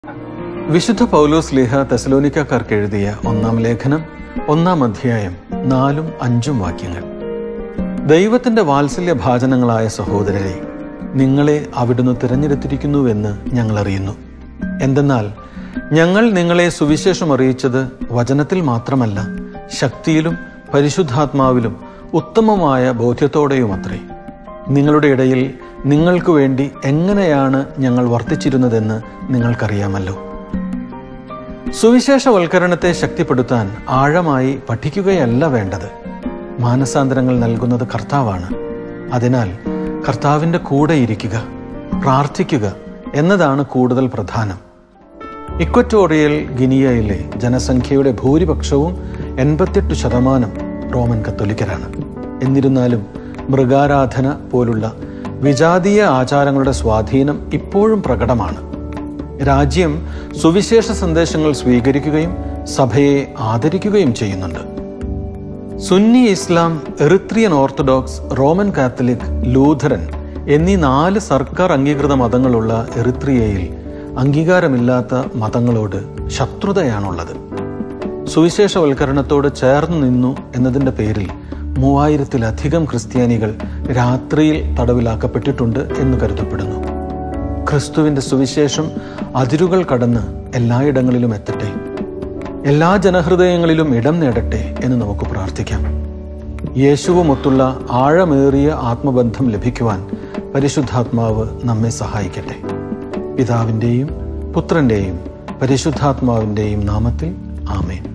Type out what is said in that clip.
വിശുദ്ധ പൗലോസ് ലേഹ തെസലോനിക്കാർക്ക് എഴുതിയ ഒന്നാം ലേഖനം ഒന്നാം അധ്യായം നാലും അഞ്ചും വാക്യങ്ങൾ ദൈവത്തിന്റെ വാത്സല്യ ഭാജനങ്ങളായ സഹോദരരെ നിങ്ങളെ അവിടുന്ന് തിരഞ്ഞെടുത്തിരിക്കുന്നുവെന്ന് ഞങ്ങൾ അറിയുന്നു എന്തെന്നാൽ ഞങ്ങൾ നിങ്ങളെ സുവിശേഷം അറിയിച്ചത് വചനത്തിൽ മാത്രമല്ല ശക്തിയിലും പരിശുദ്ധാത്മാവിലും ഉത്തമമായ ബോധ്യത്തോടെയുമത്രേ നിങ്ങളുടെ ഇടയിൽ നിങ്ങൾക്ക് വേണ്ടി എങ്ങനെയാണ് ഞങ്ങൾ വർത്തിച്ചിരുന്നതെന്ന് നിങ്ങൾക്കറിയാമല്ലോ സുവിശേഷവൽക്കരണത്തെ ശക്തിപ്പെടുത്താൻ ആഴമായി പഠിക്കുകയല്ല വേണ്ടത് മാനസാന്തരങ്ങൾ നൽകുന്നത് കർത്താവാണ് അതിനാൽ കർത്താവിൻ്റെ കൂടെ ഇരിക്കുക പ്രാർത്ഥിക്കുക എന്നതാണ് കൂടുതൽ പ്രധാനം ഇക്വറ്റോറിയൽ ഗിനിയയിലെ ജനസംഖ്യയുടെ ഭൂരിപക്ഷവും എൺപത്തെട്ട് ശതമാനം റോമൻ കത്തോലിക്കരാണ് എന്നിരുന്നാലും മൃഗാരാധന പോലുള്ള വിജാതീയ ആചാരങ്ങളുടെ സ്വാധീനം ഇപ്പോഴും പ്രകടമാണ് രാജ്യം സുവിശേഷ സന്ദേശങ്ങൾ സ്വീകരിക്കുകയും സഭയെ ആദരിക്കുകയും ചെയ്യുന്നുണ്ട് സുന്നി ഇസ്ലാം Eritrean Orthodox Roman Catholic Lutheran എന്നീ നാല് സർക്കാർ അംഗീകൃത മതങ്ങളുള്ള എറിത്രിയയിൽ അംഗീകാരമില്ലാത്ത മതങ്ങളോട് ശത്രുതയാണുള്ളത് സുവിശേഷവൽക്കരണത്തോട് ചേർന്ന് നിന്നു എന്നതിൻ്റെ പേരിൽ മൂവായിരത്തിലധികം ക്രിസ്ത്യാനികൾ രാത്രിയിൽ തടവിലാക്കപ്പെട്ടിട്ടുണ്ട് എന്ന് കരുതപ്പെടുന്നു ക്രിസ്തുവിൻ്റെ സുവിശേഷം അതിരുകൾ കടന്ന് എല്ലായിടങ്ങളിലും എത്തട്ടെ എല്ലാ ജനഹൃദയങ്ങളിലും ഇടം നേടട്ടെ എന്ന് നമുക്ക് പ്രാർത്ഥിക്കാം യേശുവുമൊത്തുള്ള ആഴമേറിയ ആത്മബന്ധം ലഭിക്കുവാൻ പരിശുദ്ധാത്മാവ് നമ്മെ സഹായിക്കട്ടെ പിതാവിൻ്റെയും പുത്രൻ്റെയും പരിശുദ്ധാത്മാവിൻ്റെയും നാമത്തിൽ ആമേൻ